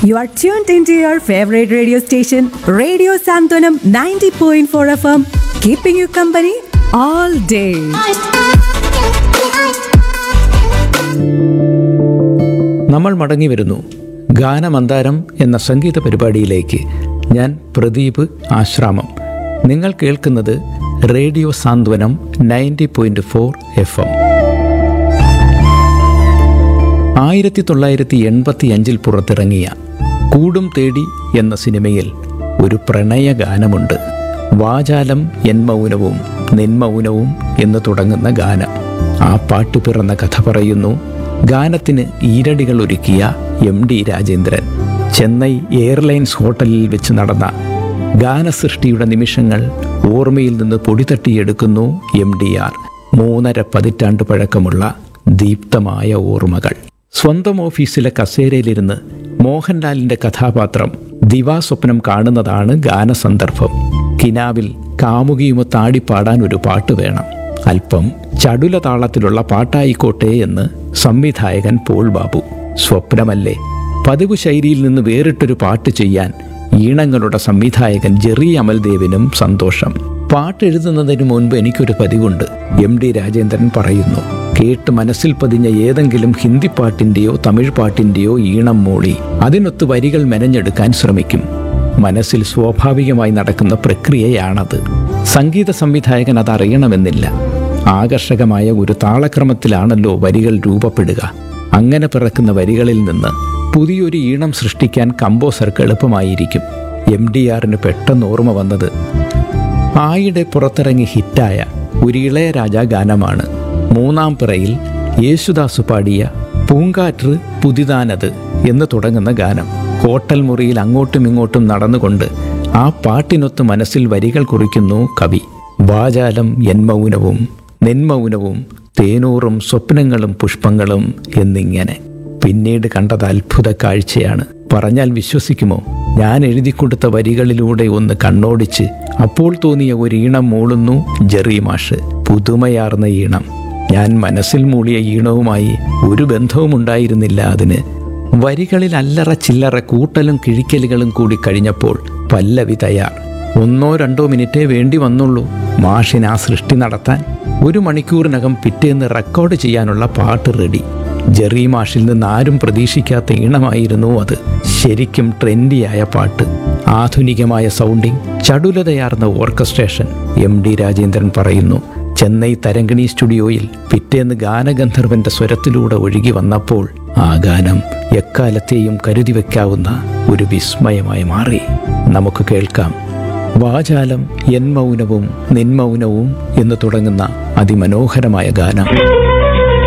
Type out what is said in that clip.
You are tuned into your favorite radio station, Radio Santonam 90.4 FM, keeping you company all day. നമ്മൾ മടങ്ങി വരുന്നു ഗാനമന്താരം എന്ന സംഗീത പരിപാടിയിലേക്ക് ഞാൻ പ്രദീപ് ആശ്രാമം നിങ്ങൾ കേൾക്കുന്നത് radio Santhwanam ninety point four F M ആയിരത്തി തൊള്ളായിരത്തി എൺപത്തി അഞ്ചിൽ പുറത്തിറങ്ങിയ കൂടും തേടി എന്ന സിനിമയിൽ ഒരു പ്രണയ ഗാനമുണ്ട് വാചാലം എൻ മൗനവും നിൻമൗനവും എന്ന് തുടങ്ങുന്ന ഗാനം ആ പാട്ട് പിറന്ന കഥ പറയുന്നു ഗാനത്തിന് ഈരടികൾ ഒരുക്കിയ M D Rajendran Chennai airlines ഹോട്ടലിൽ വെച്ച് നടന്ന ഗാനസൃഷ്ടിയുടെ നിമിഷങ്ങൾ ഓർമ്മയിൽ നിന്ന് പൊടിതട്ടിയെടുക്കുന്നു എം ഡി ആർ മൂന്നര പതിറ്റാണ്ട് പഴക്കമുള്ള ദീപ്തമായ ഓർമ്മകൾ സ്വന്തം ഓഫീസിലെ കസേരയിലിരുന്ന് മോഹൻലാലിന്റെ കഥാപാത്രം ദിവാസ്വപ്നം കാണുന്നതാണ് ഗാനസന്ദർഭം കിനാവിൽ കാമുകിയുമൊത്ത് ആടിപ്പാടാൻ ഒരു പാട്ട് വേണം അല്പം ചടുല താളത്തിലുള്ള പാട്ടായിക്കോട്ടെ എന്ന് സംവിധായകൻ പോൾ ബാബു സ്വപ്നമല്ലേ പതിവ് ശൈലിയിൽ നിന്ന് വേറിട്ടൊരു പാട്ട് ചെയ്യാൻ ഈണങ്ങളുടെ സംവിധായകൻ ജെറി അമൽദേവിനും സന്തോഷം പാട്ടെഴുതുന്നതിന് മുൻപ് എനിക്കൊരു പതിവുണ്ട് എം ഡി രാജേന്ദ്രൻ പറയുന്നു കേട്ട് മനസ്സിൽ പതിഞ്ഞ ഏതെങ്കിലും ഹിന്ദി പാട്ടിൻ്റെയോ തമിഴ് പാട്ടിൻ്റെയോ ഈണം മൂളി അതിനൊത്ത് വരികൾ മെനഞ്ഞെടുക്കാൻ ശ്രമിക്കും മനസ്സിൽ സ്വാഭാവികമായി നടക്കുന്ന പ്രക്രിയയാണത് സംഗീത സംവിധായകൻ അതറിയണമെന്നില്ല ആകർഷകമായ ഒരു താളക്രമത്തിലാണല്ലോ വരികൾ രൂപപ്പെടുക അങ്ങനെ പിറക്കുന്ന വരികളിൽ നിന്ന് പുതിയൊരു ഈണം സൃഷ്ടിക്കാൻ കമ്പോസർക്ക് എളുപ്പമായിരിക്കും എം ഡി ആറിന് പെട്ടെന്ന് ഓർമ്മ വന്നത് ആയിടെ പുറത്തിറങ്ങി ഹിറ്റായ ഒരു ഇളയരാജ ഗാനമാണ് മൂന്നാം പിറയിൽ യേശുദാസ് പാടിയ പൂങ്കാറ്റ് പുതിതാനത് എന്ന് തുടങ്ങുന്ന ഗാനം ഹോട്ടൽ മുറിയിൽ അങ്ങോട്ടും ഇങ്ങോട്ടും നടന്നുകൊണ്ട് ആ പാട്ടിനൊത്ത് മനസ്സിൽ വരികൾ കുറിക്കുന്നു കവി വാചാലം എൻ മൗനവും നെന്മൗനവും തേനൂറും സ്വപ്നങ്ങളും പുഷ്പങ്ങളും എന്നിങ്ങനെ പിന്നീട് കണ്ടത് അത്ഭുത കാഴ്ചയാണ് പറഞ്ഞാൽ വിശ്വസിക്കുമോ ഞാൻ എഴുതി കൊടുത്ത വരികളിലൂടെ ഒന്ന് കണ്ണോടിച്ച് അപ്പോൾ തോന്നിയ ഒരു ഈണം മൂളുന്നു ജെറി മാഷ് പുതുമയാർന്ന ഈണം ഞാൻ മനസ്സിൽ മൂളിയ ഈണവുമായി ഒരു ബന്ധവും ഉണ്ടായിരുന്നില്ല അതിന് വരികളിൽ അല്ലറ ചില്ലറ കൂട്ടലും കിഴിക്കലുകളും കൂടി കഴിഞ്ഞപ്പോൾ പല്ലവി തയ്യാർ ഒന്നോ രണ്ടോ മിനിറ്റേ വേണ്ടി വന്നുള്ളൂ മാഷിന് ആ സൃഷ്ടി നടത്താൻ ഒരു മണിക്കൂറിനകം പിറ്റേന്ന് റെക്കോർഡ് ചെയ്യാനുള്ള പാട്ട് റെഡി ജെറി മാഷിൽ നിന്ന് ആരും പ്രതീക്ഷിക്കാത്ത ഈണമായിരുന്നു അത് ശരിക്കും ട്രെൻഡിയായ പാട്ട് ആധുനികമായ സൗണ്ടിങ് ചടുലതയാർന്ന ഓർക്കസ്ട്രേഷൻ എം ഡി രാജേന്ദ്രൻ പറയുന്നു ചെന്നൈ തരങ്കിണി സ്റ്റുഡിയോയിൽ പിറ്റേന്ന് ഗാനഗന്ധർവന്റെ സ്വരത്തിലൂടെ ഒഴുകി വന്നപ്പോൾ ആ ഗാനം എക്കാലത്തെയും കരുതി വെക്കാവുന്ന ഒരു വിസ്മയമായി മാറി നമുക്ക് കേൾക്കാം വാചാലം എൻ മൗനവും നിൻ മൗനവും എന്ന് തുടങ്ങുന്ന അതിമനോഹരമായ ഗാനം